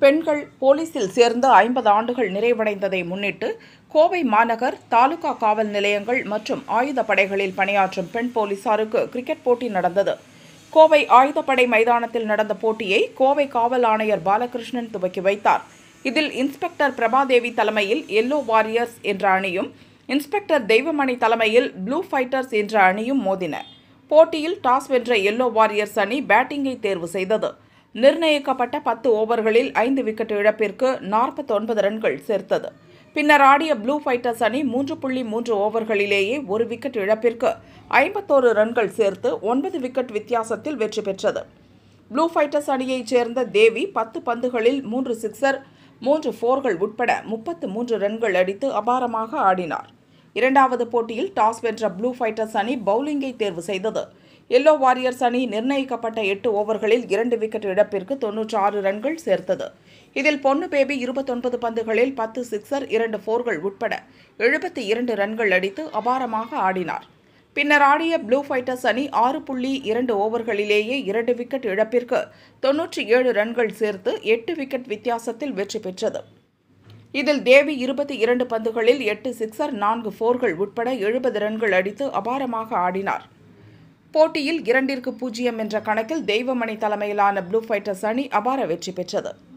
பெண்கள் போலீசில் சேர்ந்து ஐம்பது ஆண்டுகள் நிறைவடைந்ததை முன்னிட்டு கோவை மாநகர் தாலுகா காவல் நிலையங்கள் மற்றும் ஆயுதப்படைகளில் பணியாற்றும் பெண் போலீசாருக்கு கிரிக்கெட் போட்டி நடந்தது கோவை ஆயுதப்படை மைதானத்தில் நடந்த போட்டியை கோவை காவல் ஆணையர் பாலகிருஷ்ணன் துவக்கி வைத்தார் இதில் இன்ஸ்பெக்டர் பிரபாதேவி தலைமையில் எல்லோ வாரியர்ஸ் என்ற அணியும் இன்ஸ்பெக்டர் தெய்வமணி தலைமையில் ப்ளூ ஃபைட்டர்ஸ் என்ற அணியும் மோதின போட்டியில் டாஸ் வென்ற எல்லோ வாரியர்ஸ் அணி பேட்டிங்கை தேர்வு செய்தது நிர்ணயிக்கப்பட்ட பத்து ஓவர்களில் ஐந்து விக்கெட் இழப்பிற்கு நாற்பத்தொன்பது ரன்கள் சேர்த்தது பின்னர் ஆடிய ப்ளூ ஃபைட்டர்ஸ் அணி மூன்று புள்ளி மூன்று ஓவர்களிலேயே ஒரு விக்கெட் இழப்பிற்கு ஐம்பத்தோரு ரன்கள் சேர்த்து ஒன்பது விக்கெட் வித்தியாசத்தில் வெற்றி பெற்றது ப்ளூ ஃபைட்டர்ஸ் அணியைச் சேர்ந்த தேவி பத்து பந்துகளில் மூன்று சிக்சர் மூன்று ஃபோர்கள் உட்பட முப்பத்து மூன்று ரன்கள் அடித்து அபாரமாக ஆடினார் இரண்டாவது போட்டியில் டாஸ் வென்ற ப்ளூ ஃபைட்டர்ஸ் அணி பவுலிங்கை தேர்வு செய்தது எல்லோ வாரியர்ஸ் அணி நிர்ணயிக்கப்பட்ட எட்டு ஓவர்களில் இரண்டு விக்கெட் இழப்பிற்கு தொன்னூற்றி ஆறு ரன்கள் சேர்த்தது இதில் பொன்னு பேபி இருபத்தொன்பது பந்துகளில் பத்து சிக்சர் இரண்டு ஃபோர்கள் உட்பட எழுபத்தி இரண்டு ரன்கள் அடித்து அபாரமாக ஆடினார் பின்னர் ஆடிய ப்ளூ ஃபைட்டர்ஸ் அணி ஆறு புள்ளி இரண்டு ஓவர்களிலேயே இரண்டு விக்கெட் இழப்பிற்கு தொன்னூற்றி ஏழு ரன்கள் சேர்த்து எட்டு விக்கெட் வித்தியாசத்தில் வெற்றி பெற்றது இதில் தேவி இருபத்தி இரண்டு பந்துகளில் எட்டு சிக்சர் நான்கு ஃபோர்கள் உட்பட எழுபது ரன்கள் அடித்து அபாரமாக ஆடினார் போட்டியில் இரண்டிற்கு பூஜ்ஜியம் என்ற கணக்கில் தெய்வமணி தலைமையிலான ப்ளூ ஃபைட்டர்ஸ் அணி அபார வெற்றி பெற்றது